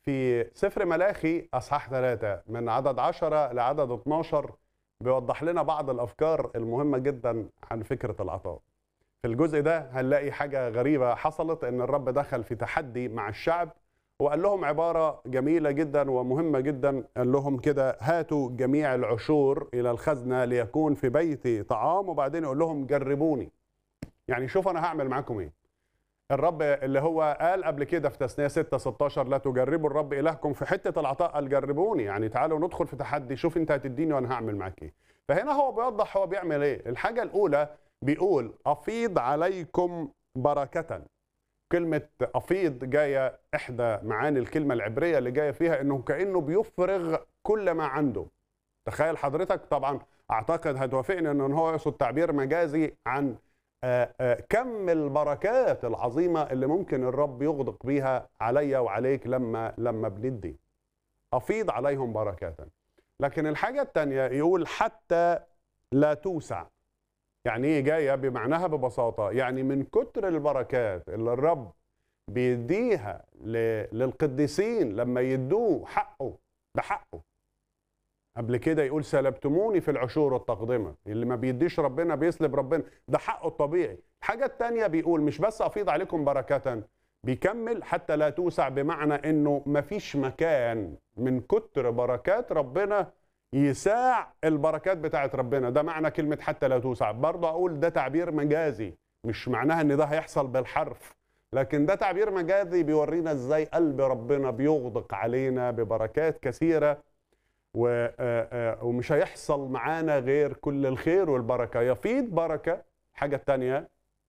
في سفر ملاخي اصحاح ثلاثة من عدد 10 لعدد 12 بيوضح لنا بعض الافكار المهمه جدا عن فكره العطاء. في الجزء ده هنلاقي حاجه غريبه حصلت ان الرب دخل في تحدي مع الشعب وقال لهم عباره جميله جدا ومهمه جدا قال لهم كده هاتوا جميع العشور الى الخزنه ليكون في بيتي طعام وبعدين يقول لهم جربوني. يعني شوف انا هعمل معاكم ايه. الرب اللي هو قال قبل كده في تثنيه 6 16 لا تجربوا الرب الهكم في حته العطاء قال جربوني يعني تعالوا ندخل في تحدي شوف انت هتديني وانا هعمل معاك ايه فهنا هو بيوضح هو بيعمل ايه الحاجه الاولى بيقول افيض عليكم بركه كلمه افيض جايه احدى معاني الكلمه العبريه اللي جايه فيها انه كانه بيفرغ كل ما عنده تخيل حضرتك طبعا اعتقد هتوافقني ان هو يقصد تعبير مجازي عن آه، آه، كم البركات العظيمة اللي ممكن الرب يغدق بيها عليا وعليك لما لما بندي أفيض عليهم بركاتا لكن الحاجة الثانية يقول حتى لا توسع يعني ايه جاية بمعناها ببساطة يعني من كتر البركات اللي الرب بيديها ل- للقديسين لما يدوه حقه ده حقه قبل كده يقول سلبتموني في العشور والتقدمة اللي ما بيديش ربنا بيسلب ربنا ده حقه الطبيعي الحاجة التانية بيقول مش بس أفيض عليكم بركة بيكمل حتى لا توسع بمعنى انه مفيش مكان من كتر بركات ربنا يساع البركات بتاعت ربنا ده معنى كلمة حتى لا توسع برضه أقول ده تعبير مجازي مش معناها ان ده هيحصل بالحرف لكن ده تعبير مجازي بيورينا ازاي قلب ربنا بيغدق علينا ببركات كثيره و- آه، آه، ومش هيحصل معانا غير كل الخير والبركه يفيض بركه حاجه تانية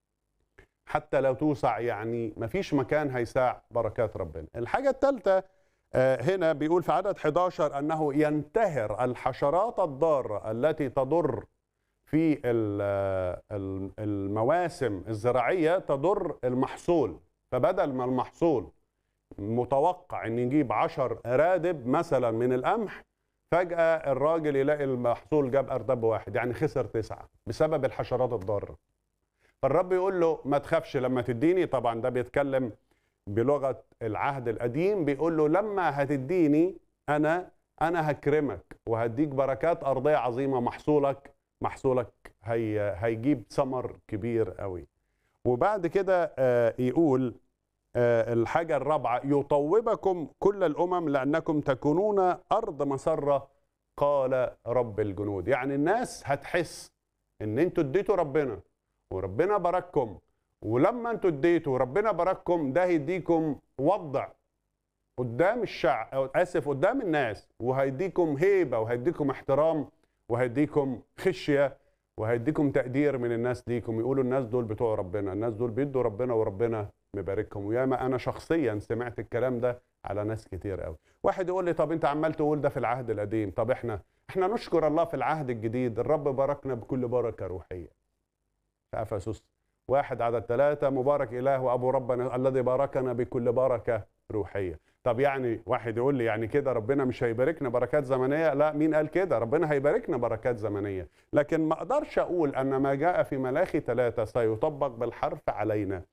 حتى لو توسع يعني مفيش مكان هيساع بركات ربنا الحاجه الثالثه هنا بيقول في عدد 11 انه ينتهر الحشرات الضاره التي تضر في ال- ال- المواسم الزراعيه تضر المحصول فبدل ما المحصول متوقع ان يجيب 10 رادب مثلا من القمح فجأة الراجل يلاقي المحصول جاب أردب واحد يعني خسر تسعة بسبب الحشرات الضارة فالرب يقول له ما تخافش لما تديني طبعا ده بيتكلم بلغة العهد القديم بيقول له لما هتديني أنا أنا هكرمك وهديك بركات أرضية عظيمة محصولك محصولك هي هيجيب ثمر كبير قوي وبعد كده آه، يقول آه، الحاجة الرابعة يطوبكم كل الأمم لأنكم تكونون أرض مسرة قال رب الجنود يعني الناس هتحس إن أنتوا اديتوا ربنا وربنا بارككم ولما أنتوا اديتوا وربنا بارككم ده هيديكم وضع قدام الشعب أو آسف قدام الناس وهيديكم هيبة وهيديكم احترام وهيديكم خشية وهيديكم تقدير من الناس ليكم يقولوا الناس دول بتوع ربنا الناس دول بيدوا ربنا وربنا مباركهم وياما انا شخصيا سمعت الكلام ده على ناس كتير قوي واحد يقول لي طب انت عمال تقول ده في العهد القديم طب احنا احنا نشكر الله في العهد الجديد الرب باركنا بكل بركه روحيه في افسس واحد عدد ثلاثة مبارك إله وأبو ربنا الذي باركنا بكل بركة روحية طب يعني واحد يقول لي يعني كده ربنا مش هيباركنا بركات زمنية لا مين قال كده ربنا هيباركنا بركات زمنية لكن ما أقدرش أقول أن ما جاء في ملاخي ثلاثة سيطبق بالحرف علينا